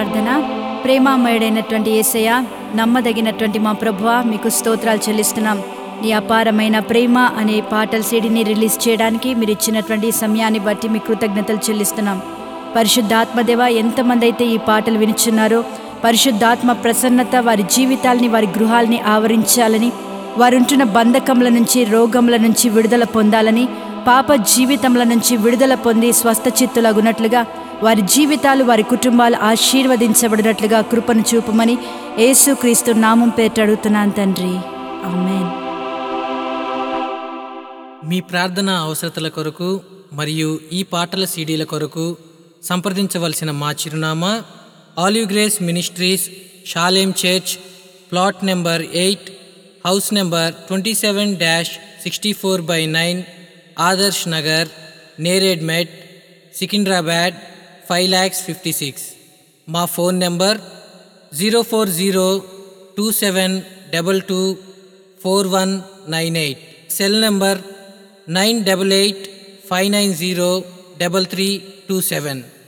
ప్రార్థన ప్రేమామయుడైనటువంటి యేసయ్య నమ్మదగినటువంటి మా ప్రభువ మీకు స్తోత్రాలు చెల్లిస్తున్నాం నీ అపారమైన ప్రేమ అనే పాటల సీడీని రిలీజ్ చేయడానికి మీరు ఇచ్చినటువంటి సమయాన్ని బట్టి మీ కృతజ్ఞతలు చెల్లిస్తున్నాం పరిశుద్ధాత్మదేవ ఎంతమంది అయితే ఈ పాటలు వినిచున్నారో పరిశుద్ధాత్మ ప్రసన్నత వారి జీవితాల్ని వారి గృహాల్ని ఆవరించాలని వారుంటున్న బంధకముల నుంచి రోగముల నుంచి విడుదల పొందాలని పాప జీవితముల నుంచి విడుదల పొంది స్వస్థచిత్తులగునట్లుగా వారి జీవితాలు వారి కుటుంబాలు ఆశీర్వదించబడినట్లుగా కృపను చూపమని యేసుక్రీస్తు నామం పేట అడుగుతున్నాను తండ్రి ఆమెన్ మీ ప్రార్థన అవసరతల కొరకు మరియు ఈ పాటల సీడీల కొరకు సంప్రదించవలసిన మా చిరునామా Olive Grace Ministries Shalem church plot number eight house number twenty seven dash sixty four by nine Adarsh Nagar Neredmet Secunderabad five lakhs fifty six మా phone number zero four zero two seven double two four one nine eight cell number nine double eight five nine zero double three two seven